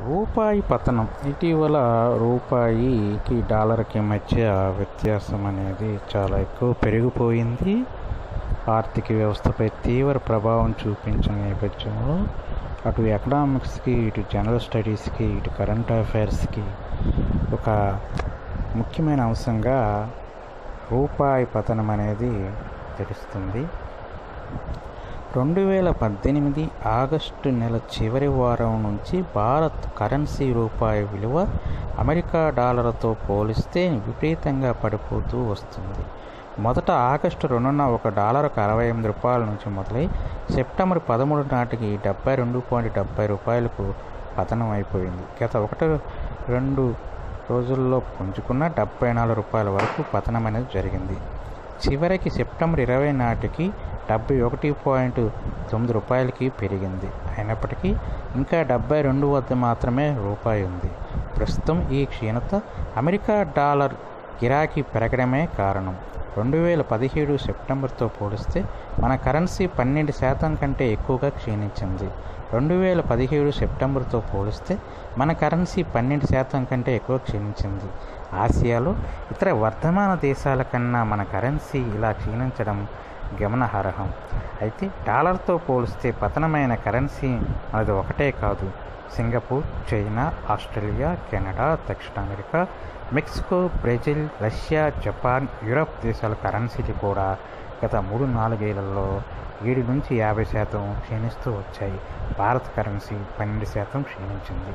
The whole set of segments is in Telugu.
రూపాయి పతనం ఇటీవల రూపాయికి డాలర్కి మధ్య వ్యత్యాసం అనేది చాలా ఎక్కువ పెరిగిపోయింది ఆర్థిక వ్యవస్థపై తీవ్ర ప్రభావం చూపించిన నేపథ్యంలో అటు ఎకనామిక్స్కి ఇటు జనరల్ స్టడీస్కి ఇటు కరెంట్ అఫైర్స్కి ఒక ముఖ్యమైన అంశంగా రూపాయి పతనం అనేది తెలుస్తుంది రెండు వేల పద్దెనిమిది ఆగస్టు నెల చివరి వారం నుంచి భారత్ కరెన్సీ రూపాయి విలువ అమెరికా డాలర్తో పోలిస్తే విపరీతంగా పడిపోతూ వస్తుంది మొదట ఆగస్టు రెండున ఒక డాలర్కు అరవై ఎనిమిది రూపాయల నుంచి మొదలై సెప్టెంబర్ పదమూడు నాటికి డెబ్బై రెండు పాయింట్ డెబ్బై రూపాయలకు పతనం అయిపోయింది గత ఒకటి రెండు రోజుల్లో పుంజుకున్న డెబ్బై నాలుగు రూపాయల వరకు పతనం అనేది జరిగింది చివరికి సెప్టెంబర్ ఇరవై నాటికి డెబ్బై ఒకటి పాయింట్ తొమ్మిది రూపాయలకి పెరిగింది అయినప్పటికీ ఇంకా డెబ్బై రెండు వద్ద మాత్రమే రూపాయి ఉంది ప్రస్తుతం ఈ క్షీణత అమెరికా డాలర్ గిరాకీ పెరగడమే కారణం రెండు వేల పదిహేడు సెప్టెంబర్తో పోలిస్తే మన కరెన్సీ పన్నెండు శాతం కంటే ఎక్కువగా క్షీణించింది రెండు వేల పదిహేడు సెప్టెంబర్తో పోలిస్తే మన కరెన్సీ పన్నెండు శాతం కంటే ఎక్కువ క్షీణించింది ఆసియాలో ఇతర వర్ధమాన దేశాల కన్నా మన కరెన్సీ ఇలా క్షీణించడం గమనార్హం అయితే డాలర్తో పోలిస్తే పతనమైన కరెన్సీ మనది ఒకటే కాదు సింగపూర్ చైనా ఆస్ట్రేలియా కెనడా దక్షిణ America Mexico Brazil Russia Japan Europe దేశాల కరెన్సీలు కూడా గత మూడు నాలుగేళ్లలో ఏడు నుంచి యాభై శాతం క్షీణిస్తూ వచ్చాయి భారత కరెన్సీ పన్నెండు శాతం క్షీణించింది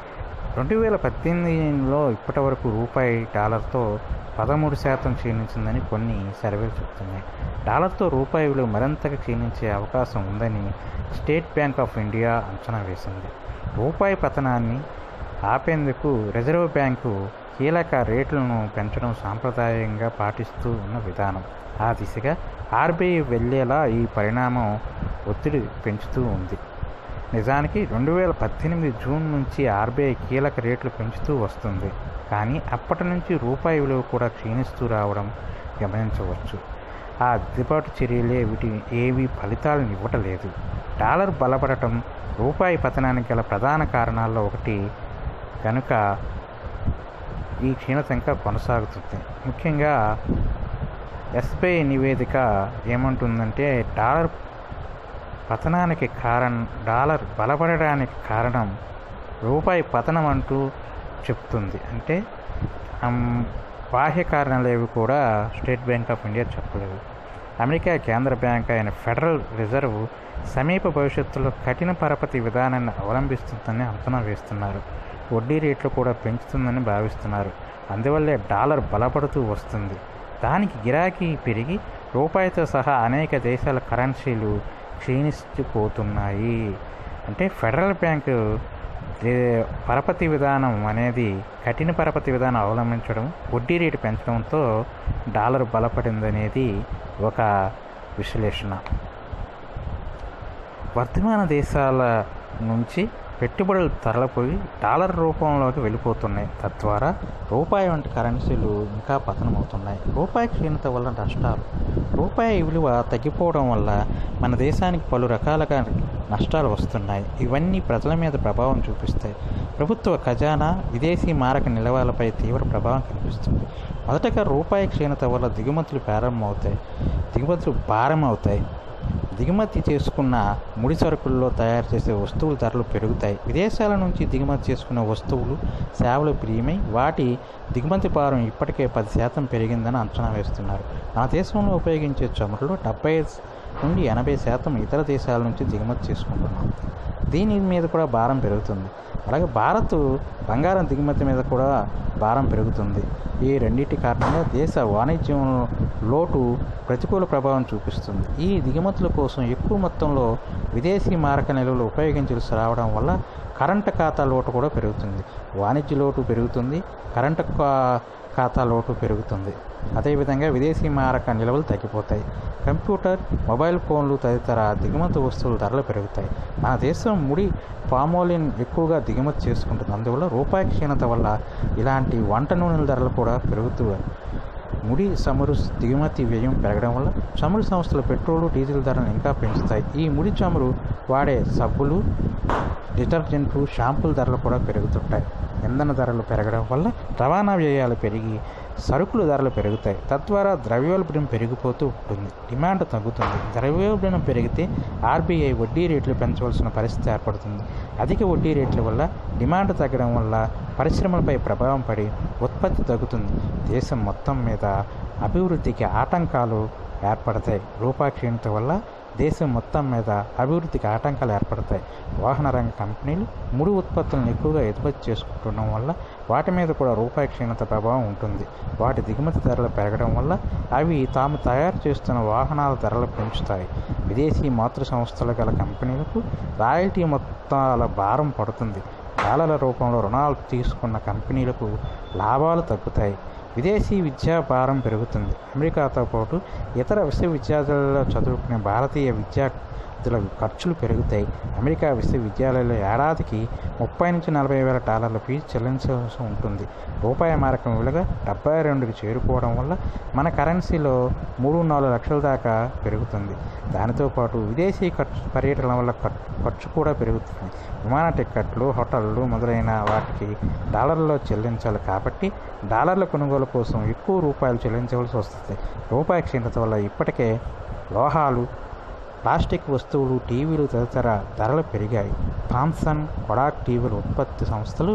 రెండు వేల పద్దెనిమిదిలో ఇప్పటి వరకు రూపాయి డాలర్తో పదమూడు శాతం క్షీణించిందని కొన్ని సర్వేలు చెబుతున్నాయి డాలర్తో రూపాయి విలువ మరింతగా క్షీణించే అవకాశం ఉందని స్టేట్ బ్యాంక్ ఆఫ్ ఇండియా అంచనా వేసింది రూపాయి పతనాన్ని ఆపేందుకు రిజర్వ్ బ్యాంకు కీలక రేట్లను పెంచడం సాంప్రదాయంగా పాటిస్తూ ఉన్న విధానం ఆ దిశగా ఆర్బీఐ వెళ్ళేలా ఈ పరిణామం ఒత్తిడి పెంచుతూ ఉంది నిజానికి రెండు వేల పద్దెనిమిది జూన్ నుంచి ఆర్బీఐ కీలక రేట్లు పెంచుతూ వస్తుంది కానీ అప్పటి నుంచి రూపాయి విలువ కూడా క్షీణిస్తూ రావడం గమనించవచ్చు ఆ దిద్దుబాటు చర్యలే వీటి ఏవి ఫలితాలను ఇవ్వటలేదు డాలర్ బలపడటం రూపాయి పతనానికి గల ప్రధాన కారణాల్లో ఒకటి కనుక ఈ క్షీణత ఇంకా కొనసాగుతుంది ముఖ్యంగా ఎస్బీఐ నివేదిక ఏమంటుందంటే డాలర్ పతనానికి కారణం డాలర్ బలపడడానికి కారణం రూపాయి పతనం అంటూ చెప్తుంది అంటే బాహ్య కారణాలు ఏవి కూడా స్టేట్ బ్యాంక్ ఆఫ్ ఇండియా చెప్పలేదు అమెరికా కేంద్ర బ్యాంక్ అయిన ఫెడరల్ రిజర్వ్ సమీప భవిష్యత్తులో కఠిన పరపతి విధానాన్ని అవలంబిస్తుందని అంచనా వేస్తున్నారు వడ్డీ రేట్లు కూడా పెంచుతుందని భావిస్తున్నారు అందువల్లే డాలర్ బలపడుతూ వస్తుంది దానికి గిరాకీ పెరిగి రూపాయితో సహా అనేక దేశాల కరెన్సీలు క్షీణిస్తుపోతున్నాయి అంటే ఫెడరల్ బ్యాంకు పరపతి విధానం అనేది కఠిన పరపతి విధానం అవలంబించడం వడ్డీ రేటు పెంచడంతో డాలర్ బలపడిందనేది ఒక విశ్లేషణ వర్ధమాన దేశాల నుంచి పెట్టుబడులు తరలిపోయి డాలర్ రూపంలోకి వెళ్ళిపోతున్నాయి తద్వారా రూపాయి వంటి కరెన్సీలు ఇంకా పతనమవుతున్నాయి రూపాయి క్షీణత వల్ల నష్టాలు రూపాయి విలువ తగ్గిపోవడం వల్ల మన దేశానికి పలు రకాలుగా నష్టాలు వస్తున్నాయి ఇవన్నీ ప్రజల మీద ప్రభావం చూపిస్తాయి ప్రభుత్వ ఖజానా విదేశీ మారక నిలవాలపై తీవ్ర ప్రభావం కనిపిస్తుంది మొదటగా రూపాయి క్షీణత వల్ల దిగుమతులు ప్రారంభమవుతాయి దిగుమతులు భారం అవుతాయి దిగుమతి చేసుకున్న ముడి సరుకుల్లో తయారు చేసే వస్తువుల ధరలు పెరుగుతాయి విదేశాల నుంచి దిగుమతి చేసుకున్న వస్తువులు సేవలు ప్రియమై వాటి దిగుమతి భారం ఇప్పటికే పది శాతం పెరిగిందని అంచనా వేస్తున్నారు మన దేశంలో ఉపయోగించే చమురులో డెబ్బై నుండి ఎనభై శాతం ఇతర దేశాల నుంచి దిగుమతి చేసుకుంటున్నాం దీని మీద కూడా భారం పెరుగుతుంది అలాగే భారత్ బంగారం దిగుమతి మీద కూడా భారం పెరుగుతుంది ఈ రెండింటి కారణంగా దేశ వాణిజ్యం లోటు ప్రతికూల ప్రభావం చూపిస్తుంది ఈ దిగుమతుల కోసం ఎక్కువ మొత్తంలో విదేశీ మారక నిల్వలు ఉపయోగించాల్సి రావడం వల్ల కరెంటు ఖాతా లోటు కూడా పెరుగుతుంది వాణిజ్య లోటు పెరుగుతుంది కరెంటు ఖాతా లోటు పెరుగుతుంది అదేవిధంగా విదేశీ మారక నిల్వలు తగ్గిపోతాయి కంప్యూటర్ మొబైల్ ఫోన్లు తదితర దిగుమతి వస్తువుల ధరలు పెరుగుతాయి మన దేశం ముడి పామోలిన్ ఎక్కువగా దిగుమతి చేసుకుంటుంది అందువల్ల రూపాయి క్షీణత వల్ల ఇలాంటి వంట నూనెల ధరలు కూడా పెరుగుతూ ముడి చమురు దిగుమతి వ్యయం పెరగడం వల్ల చమురు సంస్థలు పెట్రోలు డీజిల్ ధరలను ఇంకా పెంచుతాయి ఈ ముడి చమురు వాడే సబ్బులు డిటర్జెంట్లు షాంపూల ధరలు కూడా పెరుగుతుంటాయి ఇంధన ధరలు పెరగడం వల్ల రవాణా వ్యయాలు పెరిగి సరుకుల ధరలు పెరుగుతాయి తద్వారా ద్రవ్యోల్బణం పెరిగిపోతూ ఉంటుంది డిమాండ్ తగ్గుతుంది ద్రవ్యోల్బణం పెరిగితే ఆర్బీఐ వడ్డీ రేట్లు పెంచవలసిన పరిస్థితి ఏర్పడుతుంది అధిక వడ్డీ రేట్ల వల్ల డిమాండ్ తగ్గడం వల్ల పరిశ్రమలపై ప్రభావం పడి ఉత్పత్తి తగ్గుతుంది దేశం మొత్తం మీద అభివృద్ధికి ఆటంకాలు ఏర్పడతాయి రూపాయి క్షీణత వల్ల దేశం మొత్తం మీద అభివృద్ధికి ఆటంకాలు ఏర్పడతాయి వాహన రంగ కంపెనీలు ముడి ఉత్పత్తులను ఎక్కువగా ఎగుమతి చేసుకుంటుండడం వల్ల వాటి మీద కూడా రూపాయి క్షీణత ప్రభావం ఉంటుంది వాటి దిగుమతి ధరలు పెరగడం వల్ల అవి తాము తయారు చేస్తున్న వాహనాల ధరలు పెంచుతాయి విదేశీ మాతృ సంస్థలు గల కంపెనీలకు రాయల్టీ మొత్తాల భారం పడుతుంది డాలర్ల రూపంలో రుణాలు తీసుకున్న కంపెనీలకు లాభాలు తగ్గుతాయి విదేశీ విద్యా భారం పెరుగుతుంది అమెరికాతో పాటు ఇతర విశ్వవిద్యాలయాల్లో చదువుకునే భారతీయ విద్యార్థుల ఖర్చులు పెరుగుతాయి అమెరికా విశ్వవిద్యాలయాల్లో ఏడాదికి ముప్పై నుంచి నలభై వేల డాలర్ల ఫీజు చెల్లించాల్సి ఉంటుంది రూపాయి మారకం విలువ డెబ్బై రెండుకి చేరుకోవడం వల్ల మన కరెన్సీలో మూడు నాలుగు లక్షల దాకా పెరుగుతుంది దానితో పాటు విదేశీ ఖర్చు పర్యటన వల్ల ఖర్చు కూడా పెరుగుతుంది విమాన టిక్కెట్లు హోటళ్ళు మొదలైన వాటికి డాలర్లో చెల్లించాలి కాబట్టి డాలర్ల కొనుగోలు కోసం ఎక్కువ రూపాయలు చెల్లించవలసి వస్తుంది రూపాయి క్షీణత వల్ల ఇప్పటికే లోహాలు ప్లాస్టిక్ వస్తువులు టీవీలు తదితర ధరలు పెరిగాయి థామ్సన్ కొడాక్ టీవీల ఉత్పత్తి సంస్థలు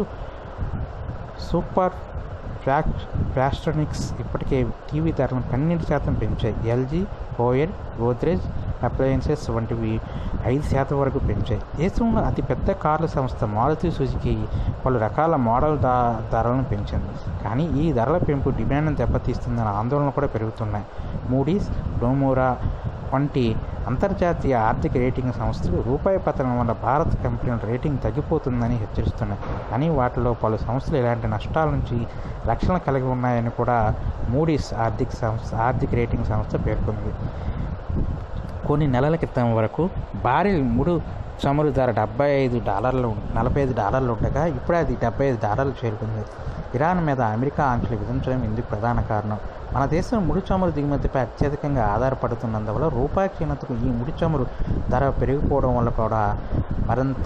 సూపర్ ఫ్యాక్ ఫ్యాస్ట్రానిక్స్ ఇప్పటికే టీవీ ధరలను పన్నెండు శాతం పెంచాయి ఎల్జీ ఓయర్ గోద్రేజ్ అప్లయన్సెస్ వంటివి ఐదు శాతం వరకు పెంచాయి దేశంలో అతిపెద్ద కార్ల సంస్థ మారుతి సుజుకి పలు రకాల మోడల్ ధ ధరలను పెంచింది కానీ ఈ ధరల పెంపు డిమాండ్ను దెబ్బతీస్తుందన్న ఆందోళనలు కూడా పెరుగుతున్నాయి మూడీస్ డోమోరా వంటి అంతర్జాతీయ ఆర్థిక రేటింగ్ సంస్థలు రూపాయి పతనం వల్ల భారత కంపెనీల రేటింగ్ తగ్గిపోతుందని హెచ్చరిస్తున్నాయి కానీ వాటిలో పలు సంస్థలు ఇలాంటి నష్టాల నుంచి రక్షణ కలిగి ఉన్నాయని కూడా మూడీస్ ఆర్థిక సంస్థ ఆర్థిక రేటింగ్ సంస్థ పేర్కొంది కొన్ని నెలల క్రితం వరకు భారీ ముడు చమురు ధర డెబ్బై ఐదు డాలర్లు నలభై ఐదు డాలర్లు ఉండగా ఇప్పుడు అది డెబ్బై ఐదు డాలర్లు చేరుకుంది ఇరాన్ మీద అమెరికా ఆంక్షలు విధించడం ఇందుకు ప్రధాన కారణం మన దేశం ముడి చమురు దిగుమతిపై అత్యధికంగా ఆధారపడుతున్నందువల్ల రూపాయి క్షీణతకు ఈ ముడి చమురు ధర పెరిగిపోవడం వల్ల కూడా మరింత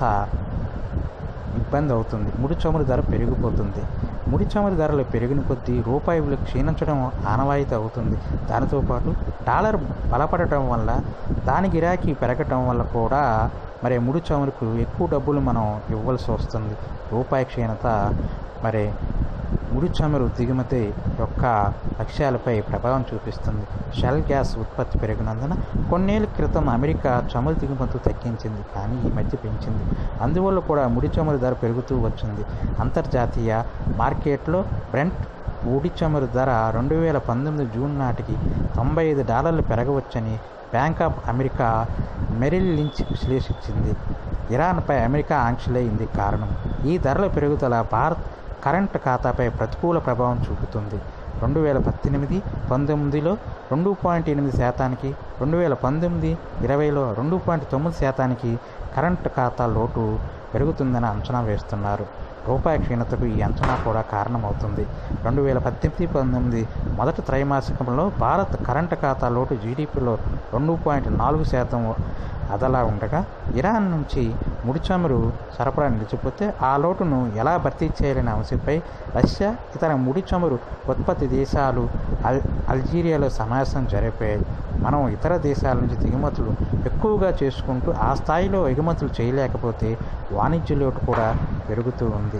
ఇబ్బంది అవుతుంది ముడి చమురు ధర పెరిగిపోతుంది ముడి చమురు ధరలు పెరిగిన కొద్దీ రూపాయి విలువ క్షీణించడం ఆనవాయితీ అవుతుంది దానితో పాటు డాలర్ బలపడటం వల్ల దాని గిరాకీ పెరగటం వల్ల కూడా మరి ముడి చమురుకు ఎక్కువ డబ్బులు మనం ఇవ్వాల్సి వస్తుంది రూపాయి క్షీణత మరి ముడి చమురు దిగుమతి యొక్క లక్ష్యాలపై ప్రభావం చూపిస్తుంది షెల్ గ్యాస్ ఉత్పత్తి పెరిగినందున కొన్నేళ్ల క్రితం అమెరికా చమురు దిగుమతులు తగ్గించింది కానీ ఈ మధ్య పెంచింది అందువల్ల కూడా ముడి చమురు ధర పెరుగుతూ వచ్చింది అంతర్జాతీయ మార్కెట్లో బ్రెంట్ ముడి చమురు ధర రెండు వేల పంతొమ్మిది జూన్ నాటికి తొంభై ఐదు డాలర్లు పెరగవచ్చని Bank of America Merrill Lynch విశ్లేషించింది ఇరాన్పై అమెరికా ఆంక్షలే ఇందుకు కారణం ఈ ధరల పెరుగుదల భారత్ కరెంట్ ఖాతాపై ప్రతికూల ప్రభావం చూపుతుంది రెండు వేల పద్దెనిమిది పంతొమ్మిదిలో రెండు పాయింట్ ఎనిమిది శాతానికి రెండు వేల పంతొమ్మిది ఇరవైలో రెండు పాయింట్ తొమ్మిది శాతానికి కరెంట్ ఖాతా లోటు పెరుగుతుందని అంచనా వేస్తున్నారు రూపాయి క్షీణతకు ఈ అంచనా కూడా కారణమవుతుంది రెండు వేల పద్దెనిమిది పంతొమ్మిది మొదటి త్రైమాసికంలో భారత్ కరెంట్ ఖాతా లోటు జీడిపిలో రెండు పాయింట్ నాలుగు శాతం అదలా ఉండగా ఇరాన్ నుంచి ముడి చమురు సరఫరా నిలిచిపోతే ఆ లోటును ఎలా భర్తీ చేయాలనే అంశంపై రష్యా ఇతర ముడి చమురు ఉత్పత్తి దేశాలు అల్ అల్జీరియాలో సమావేశం జరిపాయి మనం ఇతర దేశాల నుంచి దిగుమతులు ఎక్కువగా చేసుకుంటూ ఆ స్థాయిలో ఎగుమతులు చేయలేకపోతే వాణిజ్య లోటు కూడా పెరుగుతూ ఉంది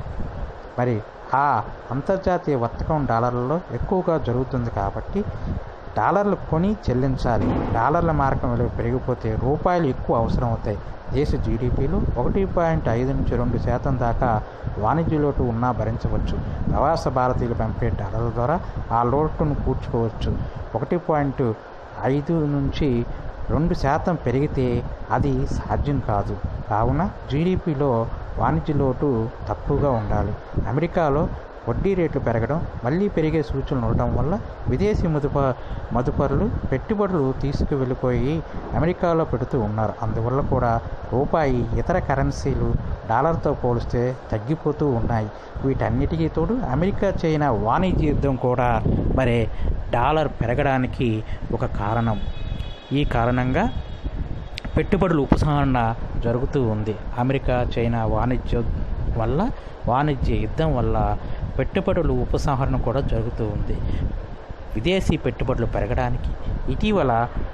మరి ఆ అంతర్జాతీయ వర్తకం డాలర్లలో ఎక్కువగా జరుగుతుంది కాబట్టి డాలర్లు కొని చెల్లించాలి డాలర్ల మార్కం విలువ పెరిగిపోతే రూపాయలు ఎక్కువ అవసరం అవుతాయి దేశ జీడిపిలో ఒకటి పాయింట్ ఐదు నుంచి రెండు శాతం దాకా వాణిజ్య లోటు ఉన్నా భరించవచ్చు ప్రవాస భారతీయులు పంపే డాలర్ల ద్వారా ఆ లోటును పూడ్చుకోవచ్చు ఒకటి పాయింట్ ఐదు నుంచి రెండు శాతం పెరిగితే అది సాధ్యం కాదు కావున జీడిపిలో వాణిజ్య లోటు తక్కువగా ఉండాలి అమెరికాలో వడ్డీ రేట్లు పెరగడం మళ్ళీ పెరిగే సూచనలు ఉండటం వల్ల విదేశీ మదుప మదుపరులు పెట్టుబడులు తీసుకువెళ్ళిపోయి అమెరికాలో పెడుతూ ఉన్నారు అందువల్ల కూడా రూపాయి ఇతర కరెన్సీలు డాలర్తో పోలిస్తే తగ్గిపోతూ ఉన్నాయి వీటన్నిటికీ తోడు అమెరికా చైనా వాణిజ్య యుద్ధం కూడా మరి డాలర్ పెరగడానికి ఒక కారణం ఈ కారణంగా పెట్టుబడులు ఉపసంహరణ జరుగుతూ ఉంది అమెరికా చైనా వాణిజ్య వల్ల వాణిజ్య యుద్ధం వల్ల పెట్టుబడులు ఉపసంహరణ కూడా జరుగుతూ ఉంది విదేశీ పెట్టుబడులు పెరగడానికి ఇటీవల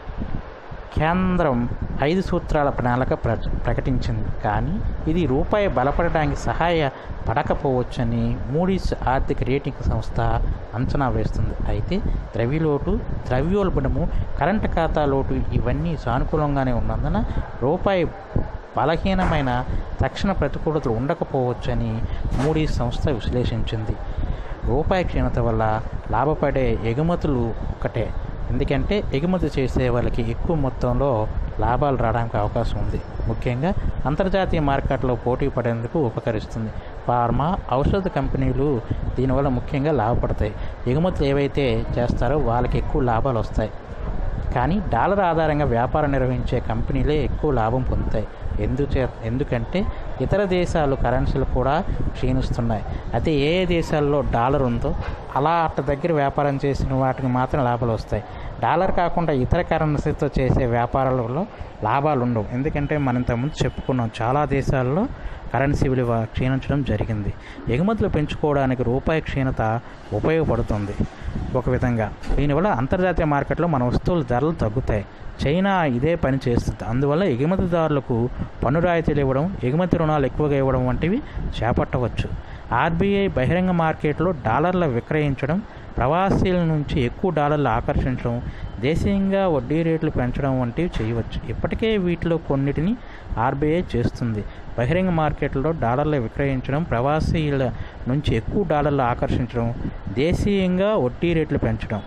కేంద్రం ఐదు సూత్రాల ప్రణాళిక ప్ర ప్రకటించింది కానీ ఇది రూపాయి బలపడడానికి సహాయపడకపోవచ్చని మూడీస్ ఆర్థిక రేటింగ్ సంస్థ అంచనా వేస్తుంది అయితే ద్రవ్యలోటు ద్రవ్యోల్బణము కరెంటు ఖాతా లోటు ఇవన్నీ సానుకూలంగానే ఉన్నందున రూపాయి బలహీనమైన తక్షణ ప్రతికూలతలు ఉండకపోవచ్చని మూడీస్ సంస్థ విశ్లేషించింది రూపాయి క్షీణత వల్ల లాభపడే ఎగుమతులు ఒకటే ఎందుకంటే ఎగుమతి చేసే వాళ్ళకి ఎక్కువ మొత్తంలో లాభాలు రావడానికి అవకాశం ఉంది ముఖ్యంగా అంతర్జాతీయ మార్కెట్లో పోటీ పడేందుకు ఉపకరిస్తుంది ఫార్మా ఔషధ కంపెనీలు దీనివల్ల ముఖ్యంగా లాభపడతాయి ఎగుమతులు ఏవైతే చేస్తారో వాళ్ళకి ఎక్కువ లాభాలు వస్తాయి కానీ డాలర్ ఆధారంగా వ్యాపారం నిర్వహించే కంపెనీలే ఎక్కువ లాభం పొందుతాయి ఎందుచే ఎందుకంటే ఇతర దేశాలు కరెన్సీలు కూడా క్షీణిస్తున్నాయి అయితే ఏ ఏ దేశాల్లో డాలర్ ఉందో అలా అట్ట దగ్గర వ్యాపారం చేసిన వాటికి మాత్రం లాభాలు వస్తాయి డాలర్ కాకుండా ఇతర కరెన్సీతో చేసే వ్యాపారాలలో లాభాలు ఉండవు ఎందుకంటే మనం ఇంతకుముందు చెప్పుకున్నాం చాలా దేశాల్లో కరెన్సీ విలువ క్షీణించడం జరిగింది ఎగుమతులు పెంచుకోవడానికి రూపాయి క్షీణత ఉపయోగపడుతుంది ఒక విధంగా దీనివల్ల అంతర్జాతీయ మార్కెట్లో మన వస్తువుల ధరలు తగ్గుతాయి చైనా ఇదే పని చేస్తుంది అందువల్ల ఎగుమతిదారులకు పన్ను రాయితీలు ఇవ్వడం ఎగుమతి రుణాలు ఎక్కువగా ఇవ్వడం వంటివి చేపట్టవచ్చు ఆర్బీఐ బహిరంగ మార్కెట్లో డాలర్ల విక్రయించడం ప్రవాసీల నుంచి ఎక్కువ డాలర్లు ఆకర్షించడం దేశీయంగా వడ్డీ రేట్లు పెంచడం వంటివి చేయవచ్చు ఇప్పటికే వీటిలో కొన్నిటిని ఆర్బీఐ చేస్తుంది బహిరంగ మార్కెట్లో డాలర్లు విక్రయించడం ప్రవాసీల నుంచి ఎక్కువ డాలర్లు ఆకర్షించడం దేశీయంగా వడ్డీ రేట్లు పెంచడం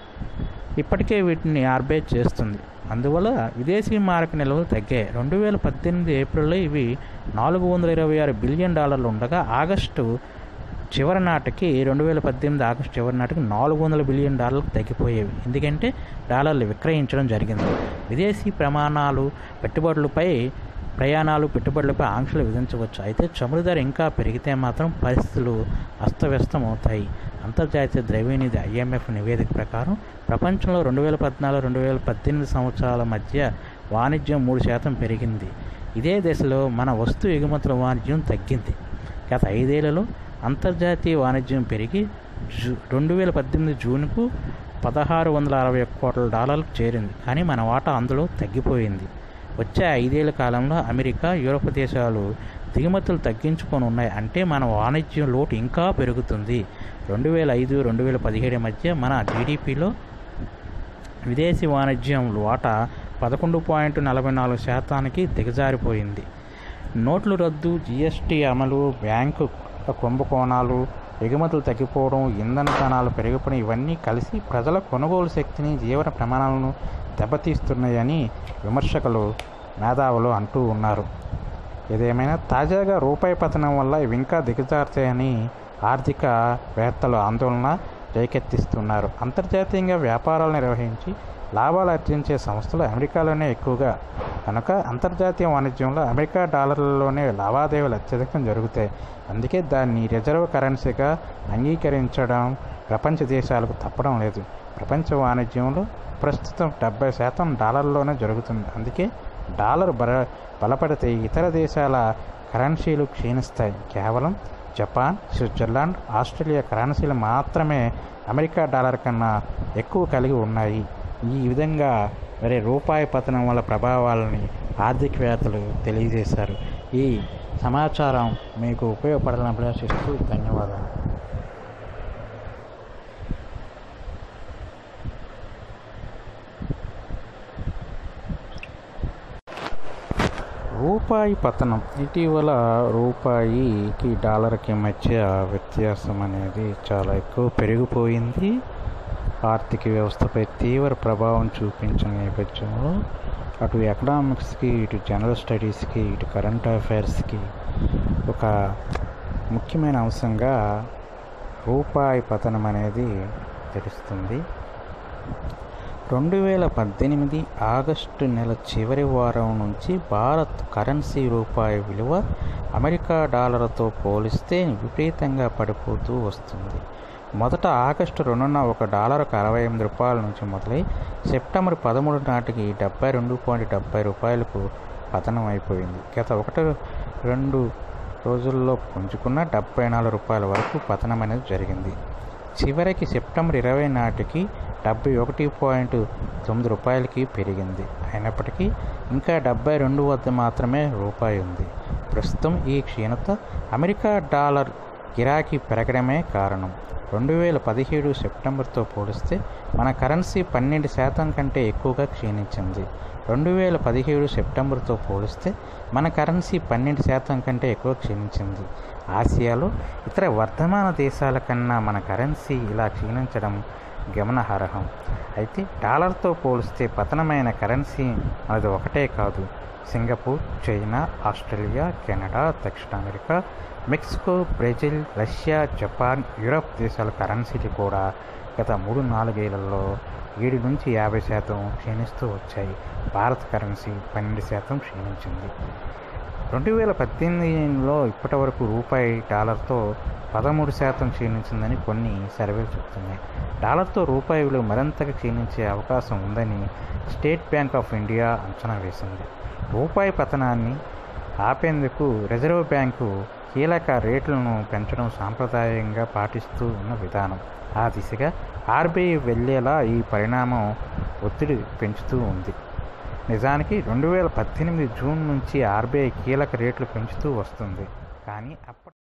ఇప్పటికే వీటిని ఆర్బీఐ చేస్తుంది అందువల్ల విదేశీ మారక నిల్వలు తగ్గాయి రెండు వేల పద్దెనిమిది ఏప్రిల్లో ఇవి నాలుగు వందల ఇరవై ఆరు బిలియన్ డాలర్లు ఉండగా ఆగస్టు చివరి నాటికి రెండు వేల పద్దెనిమిది ఆగస్టు చివరి నాటికి నాలుగు వందల బిలియన్ డాలర్లకు తగ్గిపోయేవి ఎందుకంటే డాలర్లు విక్రయించడం జరిగింది విదేశీ ప్రమాణాలు పెట్టుబడులపై ప్రయాణాలు పెట్టుబడులపై ఆంక్షలు విధించవచ్చు అయితే చమురు ధర ఇంకా పెరిగితే మాత్రం పరిస్థితులు అస్తవ్యస్తం అవుతాయి అంతర్జాతీయ ద్రవ్యనిధి ఐఎంఎఫ్ నివేదిక ప్రకారం ప్రపంచంలో రెండు వేల పద్నాలుగు రెండు వేల పద్దెనిమిది సంవత్సరాల మధ్య వాణిజ్యం మూడు శాతం పెరిగింది ఇదే దశలో మన వస్తు ఎగుమతుల వాణిజ్యం తగ్గింది గత ఐదేళ్లలో అంతర్జాతీయ వాణిజ్యం పెరిగి జూ రెండు వేల పద్దెనిమిది జూన్కు పదహారు వందల అరవై ఒక్క కోట్ల డాలర్లకు చేరింది కానీ మన వాటా అందులో తగ్గిపోయింది వచ్చే ఐదేళ్ల కాలంలో అమెరికా యూరోప్ దేశాలు దిగుమతులు తగ్గించుకొని ఉన్నాయి అంటే మన వాణిజ్యం లోటు ఇంకా పెరుగుతుంది రెండు వేల ఐదు రెండు వేల పదిహేడు మధ్య మన జీడిపిలో విదేశీ వాణిజ్యం వాటా పదకొండు పాయింట్ నలభై నాలుగు శాతానికి దిగజారిపోయింది నోట్ల రద్దు జిఎస్టీ అమలు బ్యాంకు కుంభకోణాలు ఎగుమతులు తగ్గిపోవడం ఇంధన ధనాలు పెరిగిపోవడం ఇవన్నీ కలిసి ప్రజల కొనుగోలు శక్తిని జీవన ప్రమాణాలను దెబ్బతీస్తున్నాయని విమర్శకులు మేధావులు అంటూ ఉన్నారు ఏదేమైనా తాజాగా రూపాయి పతనం వల్ల ఇవి ఇంకా దిగజారుతాయని ఆర్థిక వేత్తలు ఆందోళన రేకెత్తిస్తున్నారు అంతర్జాతీయంగా వ్యాపారాలు నిర్వహించి లాభాలు ఆర్జించే సంస్థలు అమెరికాలోనే ఎక్కువగా కనుక అంతర్జాతీయ వాణిజ్యంలో అమెరికా డాలర్లలోనే లావాదేవీలు అత్యధికం జరుగుతాయి అందుకే దాన్ని రిజర్వ్ కరెన్సీగా అంగీకరించడం ప్రపంచ దేశాలకు తప్పడం లేదు ప్రపంచ వాణిజ్యంలో ప్రస్తుతం డెబ్బై శాతం డాలర్లోనే జరుగుతుంది అందుకే డాలర్ బల బలపడితే ఇతర దేశాల కరెన్సీలు క్షీణిస్తాయి కేవలం జపాన్ స్విట్జర్లాండ్ ఆస్ట్రేలియా కరెన్సీలు మాత్రమే అమెరికా డాలర్ కన్నా ఎక్కువ కలిగి ఉన్నాయి ఈ విధంగా మరి రూపాయి పతనం వల్ల ప్రభావాలని ఆర్థికవేత్తలు తెలియజేశారు ఈ సమాచారం మీకు ఉపయోగపడాలని అభిలాషిస్తూ ధన్యవాదాలు రూపాయి పతనం ఇటీవల రూపాయికి డాలర్కి మధ్య వ్యత్యాసం అనేది చాలా ఎక్కువ పెరిగిపోయింది ఆర్థిక వ్యవస్థపై తీవ్ర ప్రభావం చూపించిన నేపథ్యంలో అటు ఎకనామిక్స్కి ఇటు జనరల్ స్టడీస్కి ఇటు కరెంట్ అఫైర్స్కి ఒక ముఖ్యమైన అంశంగా రూపాయి పతనం అనేది తెలుస్తుంది రెండు వేల పద్దెనిమిది ఆగస్టు నెల చివరి వారం నుంచి భారత్ కరెన్సీ రూపాయి విలువ అమెరికా డాలర్తో పోలిస్తే విపరీతంగా పడిపోతూ వస్తుంది మొదట ఆగస్టు రెండున ఒక డాలర్కు అరవై ఎనిమిది రూపాయల నుంచి మొదలై సెప్టెంబర్ పదమూడు నాటికి డెబ్బై రెండు పాయింట్ డెబ్బై రూపాయలకు పతనం అయిపోయింది గత ఒకటి రెండు రోజుల్లో పుంజుకున్న డెబ్బై నాలుగు రూపాయల వరకు పతనం అనేది జరిగింది చివరికి సెప్టెంబర్ ఇరవై నాటికి డెబ్బై ఒకటి పాయింట్ తొమ్మిది రూపాయలకి పెరిగింది అయినప్పటికీ ఇంకా డెబ్బై రెండు వద్ద మాత్రమే రూపాయి ఉంది ప్రస్తుతం ఈ క్షీణత అమెరికా డాలర్ గిరాకీ పెరగడమే కారణం రెండు వేల పదిహేడు సెప్టెంబర్తో పోలిస్తే మన కరెన్సీ పన్నెండు శాతం కంటే ఎక్కువగా క్షీణించింది రెండు వేల పదిహేడు సెప్టెంబర్తో పోలిస్తే మన కరెన్సీ పన్నెండు శాతం కంటే ఎక్కువ క్షీణించింది ఆసియాలో ఇతర వర్ధమాన దేశాల కన్నా మన కరెన్సీ ఇలా క్షీణించడం గమనార్హం అయితే డాలర్తో పోలిస్తే పతనమైన కరెన్సీ మనది ఒకటే కాదు సింగపూర్ చైనా ఆస్ట్రేలియా కెనడా దక్షిణ America Mexico Brazil Russia Japan Europe దేశాల కరెన్సీలు కూడా గత మూడు నాలుగేళ్లలో ఏడు నుంచి యాభై శాతం క్షీణిస్తూ వచ్చాయి భారత కరెన్సీ పన్నెండు శాతం క్షీణించింది రెండు వేల పద్దెనిమిదిలో ఇప్పటి వరకు రూపాయి డాలర్తో పదమూడు శాతం క్షీణించిందని కొన్ని సర్వేలు చెబుతున్నాయి డాలర్తో రూపాయి విలువ మరింతగా క్షీణించే అవకాశం ఉందని స్టేట్ బ్యాంక్ ఆఫ్ ఇండియా అంచనా వేసింది రూపాయి పతనాన్ని ఆపేందుకు రిజర్వ్ బ్యాంకు కీలక రేట్లను పెంచడం సాంప్రదాయంగా పాటిస్తూ ఉన్న విధానం ఆ దిశగా ఆర్బీఐ వెళ్ళేలా ఈ పరిణామం ఒత్తిడి పెంచుతూ ఉంది నిజానికి రెండు వేల పద్దెనిమిది జూన్ నుంచి ఆర్బీఐ కీలక రేట్లు పెంచుతూ వస్తుంది కానీ అప్పటి